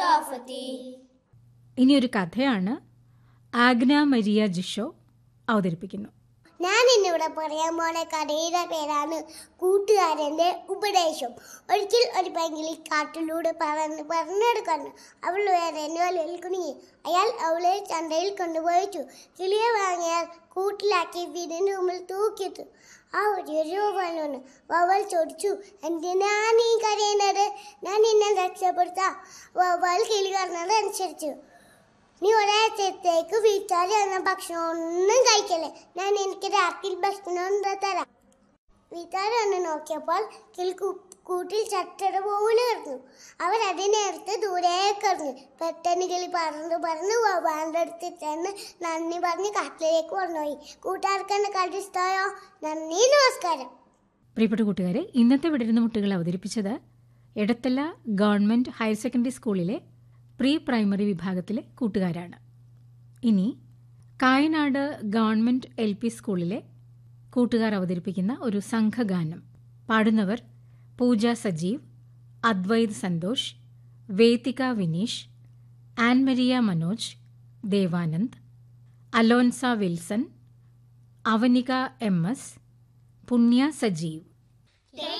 ثقافتي ഇനിയൊരു കഥയാണ് ആഗ്ന മരിയ ജിഷോ അവതരിപ്പിക്കുന്നു ഞാൻ ഇന്നിവിടെ പറയാൻ പോണ കഥയുടെ പേരാണ് കൂട്ടുകാരന്റെ ഉപദേശം ഒരിക്കൽ ഒരു പൈങ്കിളി കാട്ടിലൂടെ പറന്ന് പറഞ്ഞെടുക്കുന്നു അവൾ വേറെ വലയിൽ കുടുങ്ങി അയാൾ അവളെ ചന്തയിൽ കൊണ്ടുപോയിച്ചു കിളിയെ വാങ്ങിയാൽ കൂട്ടിലാക്കി വീടിന്റെ മുമ്പിൽ തൂക്കിയിട്ടു ആ ഒരു രൂപമാണ് വവൽ ചോദിച്ചു എന്തിനാ നീ കരയുന്നത് ഞാൻ നിന്നെ രക്ഷപ്പെടുത്താം വവൽ കിളി പറഞ്ഞത് അനുസരിച്ചു നീ ഒരാഴ്ചത്തേക്ക് വീട്ടുകാർ എന്ന ഭക്ഷണം ഒന്നും കഴിക്കല്ലേ ഞാൻ എനിക്ക് രാത്രി ഭക്ഷണം എന്താ തരാം വീട്ടുകാർ വന്ന് നോക്കിയപ്പോൾ കിളി കൂ- കൂട്ടിൽ ചട്ടട പോലെ കിടന്നു അവർ അതിനെടുത്ത് ദൂരേക്ക് എറിഞ്ഞു പെട്ടെന്ന് കിളി പറന്ന് പറന്ന് വവാന്റെ അടുത്ത് ചെന്ന് നന്ദി പറഞ്ഞ് കാട്ടിലേക്ക് കൊണ്ടുപോയി കൂട്ടുകാർക്ക് എന്നെ കണ്ടു ഇഷ്ടമായോ നന്ദി നമസ്കാരം പ്രിയപ്പെട്ട കൂട്ടുകാരെ ഇന്നത്തെ വിടരുന്ന മുട്ടുകൾ അവതരിപ്പിച്ചത് എടത്തല ഗവൺമെന്റ് ഹയർ സെക്കൻഡറി സ്കൂളിലെ പ്രീ പ്രൈമറി വിഭാഗത്തിലെ കൂട്ടുകാരാണ് ഇനി കായനാട് ഗവൺമെന്റ് എൽ പി സ്കൂളിലെ കൂട്ടുകാർ അവതരിപ്പിക്കുന്ന ഒരു സംഘഗാനം പാടുന്നവർ Pooja Sajeev Advaith Santhosh Vedika Vineesh Annmaria Manoj Devanand Alonsa Wilson Avanika M S Punya Sajeev